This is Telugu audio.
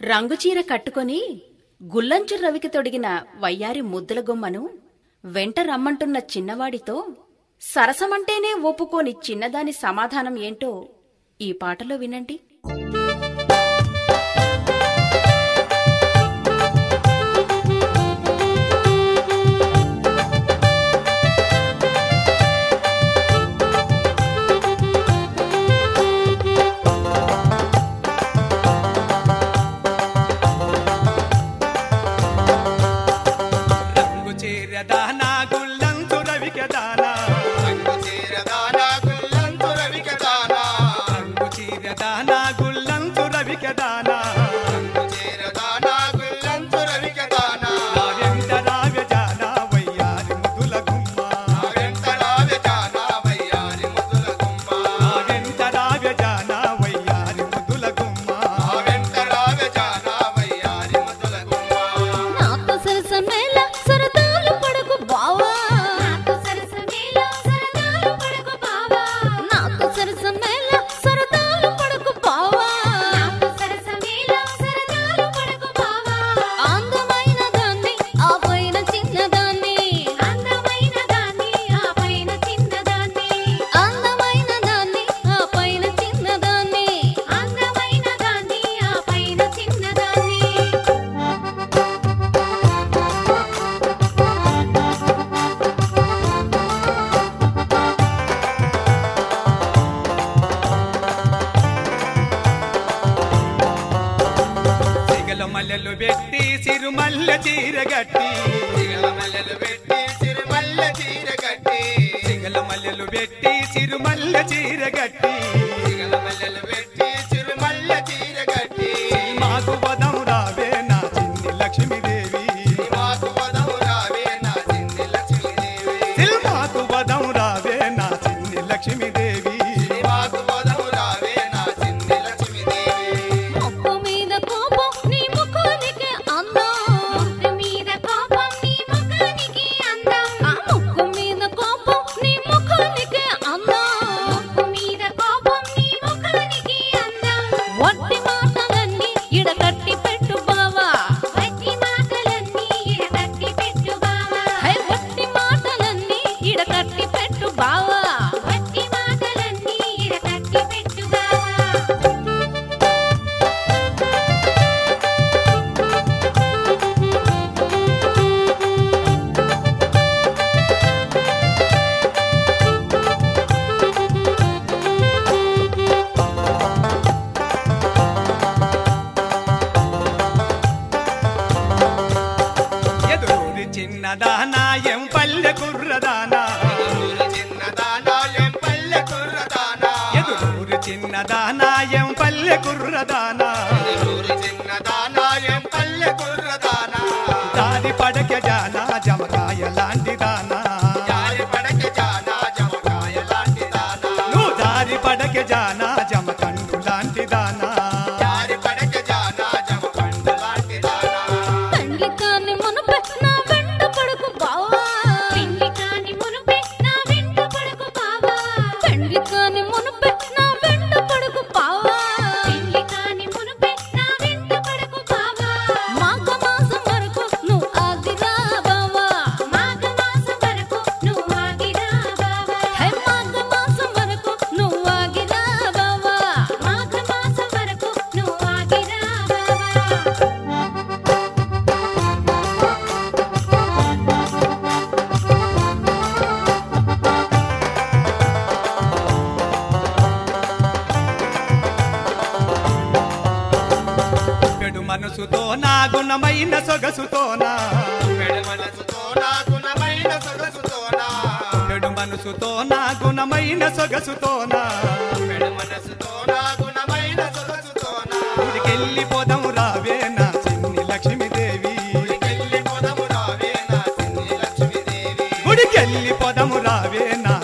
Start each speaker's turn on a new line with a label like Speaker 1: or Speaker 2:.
Speaker 1: రంగుచీర కట్టుకొని గుల్లంచు రవికి తొడిగిన వయ్యారి ముద్దుల గుమ్మను వెంట రమ్మంటున్న చిన్నవాడితో సరసమంటేనే ఒప్పుకోని చిన్నదాని సమాధానం ఏంటో ఈ పాటలో వినండి
Speaker 2: రంగు చీరదానా గుల్లంతు రవికదానా
Speaker 3: రంగు చీరదానా గుల్లంతు రవికదానా
Speaker 2: రంగు చీరదానా గుల్లంతు రవికదానా
Speaker 3: రంగు చీరదానా గుల్లంతు రవికదానా
Speaker 2: నా వెంట రావ్య జానా వయ్యారి ముద్దుల గుమ్మ
Speaker 3: నా వెంట రావె జానా వయ్యారి ముద్దుల గుమ్మ
Speaker 2: నా వెంట రావ్య జానా వయ్యారి ముద్దుల గుమ్మ
Speaker 3: నా వెంట రావె జానా వయ్యారి ముద్దుల గుమ్మ
Speaker 4: నాతో సరసమేళ సరదాలు పడకు బావా నాతో సరసమేళ సరదాలు పడకు బావా నాతో సరసమేళ సరదాలు పడకు బావా నాతో సరసమేళ సరదాలు పడకు బావా అందమైన దాన్ని ఆ పైన చిన్నదాన్ని అందమైన దాన్ని ఆ పైన చిన్నదాన్ని అందమైన దాన్ని ఆ పైన చిన్నదాన్ని అందమైన దాన్ని ఆ పైన చిన్నదాన్ని
Speaker 2: సిగల మల్లెలు పెట్టి సిరుమల్ల చీర గట్టి
Speaker 3: సిగల మల్లెలు పెట్టి సిరిమల్లె చీర కట్టి
Speaker 2: సిగల మల్లెలు పెట్టి సిరుమల్ల చీర గట్టి
Speaker 3: సిగల మల్లెలు పెట్టి సిరిమల్లె చీర కట్టి
Speaker 2: మాకు పదం రావే నా చిన్ని లక్ష్మీదేవి
Speaker 3: మాకు వదవు రావే నా చిన్ని లక్ష్మీదేవి
Speaker 2: సిల్మాకు పదం రావే నా చిన్ని లక్ష్మీదేవి
Speaker 3: మాకు వదవు రావే నా చిన్ని లక్ష్మీదేవి
Speaker 4: ముక్కు మీద కోపం నీ ముఖానికి అందం ముక్కు మీద కోపం నీ ముఖానికి అందం ఆ ముక్కు మీద కోపం నీ ముఖానికి అందం ముక్కు మీద కోపం నీ ముఖానికి అందం వట్టి మాటలన్నీ ఇడ కట్టి పెట్టు బావా వట్టి మాటలన్నీ ఇడ కట్టి పెట్టు బావా హై వట్టి మాటలన్నీ ఇడ కట్టి పెట్టు బావా వట్టి మాటలన్నీ ఇడ కట్టి పెట్టు బావా
Speaker 2: ఎదురూరి చిన్నదానా ఎం పల్లె కుర్రదానా
Speaker 3: ఊరు చిన్నదానా ఎం పల్లె కుర్రదానా
Speaker 2: ఎదురూరి చిన్నదానా ఎం పల్లె కుర్రదానా
Speaker 3: ఊరు చిన్నదానా ఎం పల్లె కుర్రదానా
Speaker 2: దారి పడక జానా జమకాయ లాంటి దానా
Speaker 3: జారి పడక జానా జమకాయ లాంటి దానా
Speaker 2: నువ్వు దారి పడక జానా జమకండు లాంటి దానా
Speaker 3: జారి పడక జానా జమకండు లాంటి దానా
Speaker 4: పెండ్లి కాని మునుపే నా వెంట పడుకు బావా పెండ్లి కాని మునుపే నా వెంట పడుకు బావా పెండ్లి కాని మునుపే నా వెంట పడుకు బావా పెండ్లి కాని మునుపే నా వెంట పడుకు బావా మాఘ మాసం వరకు నువ్వు ఆగిరా బావా మాఘ మాసం వరకు నువ్వు ఆగిరా బావా హే మాఘ మాసం వరకు నువ్వు ఆగిరా బావా మాఘ మాసం వరకు నువ్వు ఆగిరా బావా
Speaker 2: పెడు మనసుతో నా గుణమైన సొగసుతోనా
Speaker 3: పెడ మనసుతో నా గుణమైన సొగసుతోనా
Speaker 2: పెడు మనసుతో నా గుణమైన సొగసుతోనా
Speaker 3: పెడ మనసుతో నా గుణమైన సొగసుతోనా
Speaker 2: ఊరికెళ్ళి పోదాం రావే నా చిన్ని లక్ష్మీదేవి
Speaker 3: ఊరికెళ్ళి పొదము రావే నా చిన్ని లక్ష్మీదేవి
Speaker 2: గుడికెళ్ళి పోదాము రావే నా